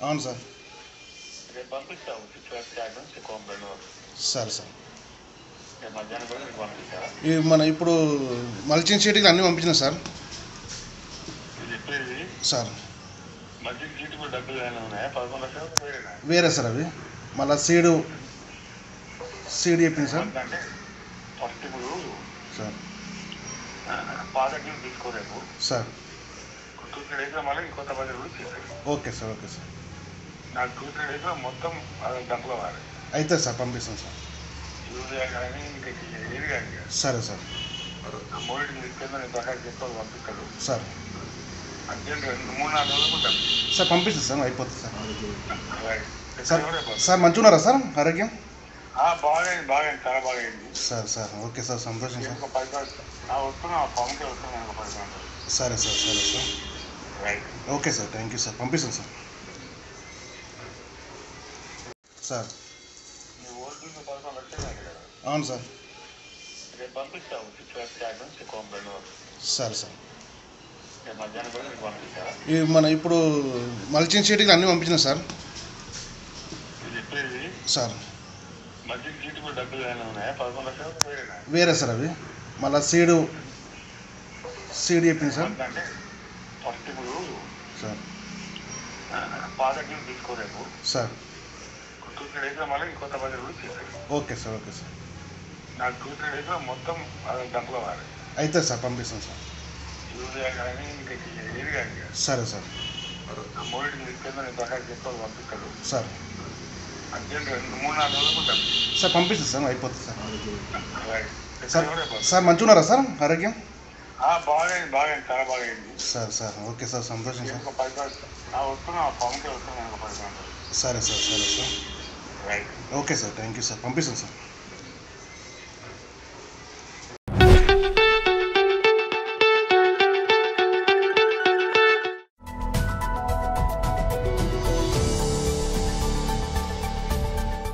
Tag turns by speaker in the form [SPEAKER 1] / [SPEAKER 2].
[SPEAKER 1] అవును సార్
[SPEAKER 2] రేపు పంపిస్తాము సిక్స్ వరకు ట్యాగ్ నుంచి కోంబ రెండు వరకు
[SPEAKER 1] సరే సార్
[SPEAKER 2] రేపు మధ్యాహ్నం కూడా మీకు పంపిస్తారా
[SPEAKER 1] ఈ మన ఇప్పుడు మల్చింగ్ షీట్కి అన్నీ పంపించిన సార్
[SPEAKER 2] ఇది చెప్పేది
[SPEAKER 1] సార్
[SPEAKER 2] మధ్య సీటు కూడా డబ్బులు ఏమైనా ఉన్నాయా పదకొండు లక్షలు వేరేనా
[SPEAKER 1] వేరే సార్ అవి మళ్ళీ సీడు సీడ్ చెప్పింది సార్
[SPEAKER 2] అంటే ఫస్ట్ ఇప్పుడు
[SPEAKER 1] సార్
[SPEAKER 2] ఆ, పాత డ్యూస్ తీసుకోరేపు
[SPEAKER 1] సార్
[SPEAKER 2] టూ త్రీ డేస్లో మళ్ళీ ఇంకొత్త బడ్జెట్ కూడా చేశారు
[SPEAKER 1] ఓకే సార్ ఓకే సార్
[SPEAKER 2] నాకు టూ త్రీ డేస్లో మొత్తం అది డబ్బులు కావాలి
[SPEAKER 1] అయితే సార్ పంపిస్తాను సార్
[SPEAKER 2] యూరియా కానీ ఇంకా ఏది కానీ ఇక.
[SPEAKER 1] సరే సార్
[SPEAKER 2] ఆ మూడింటికి తీసుకెళ్తే నేను ప్రకారం చెప్పాలి పంపిస్తాడు
[SPEAKER 1] సార్
[SPEAKER 2] అర్జెంట్ రెండు మూడు నాలుగు రోజులు కూడా డబ్బులు
[SPEAKER 1] సార్ పంపిస్తాను సార్ అయిపోతుంది సార్
[SPEAKER 2] రైట్.
[SPEAKER 1] సార్
[SPEAKER 2] ఎక్కడ కూడా పంపిస్తాడు.
[SPEAKER 1] సార్ మంచిగా ఉన్నారా సార్ ఆరోగ్యం
[SPEAKER 2] ఆ, బాగైంది బాగైంది చాలా బాగైంది
[SPEAKER 1] సార్ సార్ ఓకే సార్ సంతోషం సార్
[SPEAKER 2] ఒక పది రోజులు ఆ, వస్తున్నా ఆ ఫామ్కే వస్తున్నా ఒక పది రోజులు
[SPEAKER 1] సరే సార్ సరే sir
[SPEAKER 2] right
[SPEAKER 1] okay sir thank you sir పంపిస్తాను సార్ సార్
[SPEAKER 2] మీ ఓల్డ్ పదకొండు లక్షలు కాదు కదా
[SPEAKER 1] అవును సార్
[SPEAKER 2] రేపు పంపిస్తాము సిక్స్ వరకు ట్యాగ్ నుంచి కోంబ రెండు వరకు
[SPEAKER 1] సరే సార్
[SPEAKER 2] రేపు మధ్యాహ్నం కూడా మీకు పంపిస్తారా
[SPEAKER 1] ఈ మన ఇప్పుడు మల్చింగ్ షీట్కి అన్నీ పంపించిన సార్
[SPEAKER 2] ఇది చెప్పేది
[SPEAKER 1] సార్
[SPEAKER 2] మధ్య సీటు కూడా డబ్బులు ఏమైనా ఉన్నాయా పదకొండు లక్షలు వేరేనా
[SPEAKER 1] వేరే సార్ అవి మళ్ళీ సీడు సీడ్ చెప్పింది సార్
[SPEAKER 2] అంటే ఫస్ట్ ఇప్పుడు
[SPEAKER 1] సార్
[SPEAKER 2] ఆ, పాత డ్యూస్ తీసుకోరేపు
[SPEAKER 1] సార్
[SPEAKER 2] టూ త్రీ డేస్లో మళ్ళీ ఇంకొత్త బడ్జెట్ కూడా చేశారు
[SPEAKER 1] ఓకే సార్ ఓకే సార్
[SPEAKER 2] నాకు టూ త్రీ డేస్లో మొత్తం అది డబ్బులు కావాలి
[SPEAKER 1] అయితే సార్ పంపిస్తాను సార్
[SPEAKER 2] యూరియా కానీ ఇంకా ఏది కానీ ఇక.
[SPEAKER 1] సరే సార్
[SPEAKER 2] ఆ మూడింటికి తీసుకెళ్తే నేను ప్రకారం చెప్పాలి పంపిస్తాడు
[SPEAKER 1] సార్
[SPEAKER 2] అర్జెంట్ రెండు మూడు నాలుగు రోజులు కూడా డబ్బులు
[SPEAKER 1] సార్ పంపిస్తాను సార్ అయిపోతుంది సార్
[SPEAKER 2] రైట్.
[SPEAKER 1] సార్
[SPEAKER 2] ఎక్కడ కూడా పంపిస్తాడు.
[SPEAKER 1] సార్ మంచిగా ఉన్నారా సార్ ఆరోగ్యం
[SPEAKER 2] ఆ, బాగైంది బాగైంది చాలా బాగైంది
[SPEAKER 1] సార్ సార్ ఓకే సార్ సంతోషం సార్
[SPEAKER 2] ఒక పది రోజులు ఆ, వస్తున్నా ఆ ఫామ్కే వస్తున్నా ఒక పది రోజులు
[SPEAKER 1] సరే సార్ సరే sir
[SPEAKER 2] right
[SPEAKER 1] okay sir thank you sir పంపిస్తాను సార్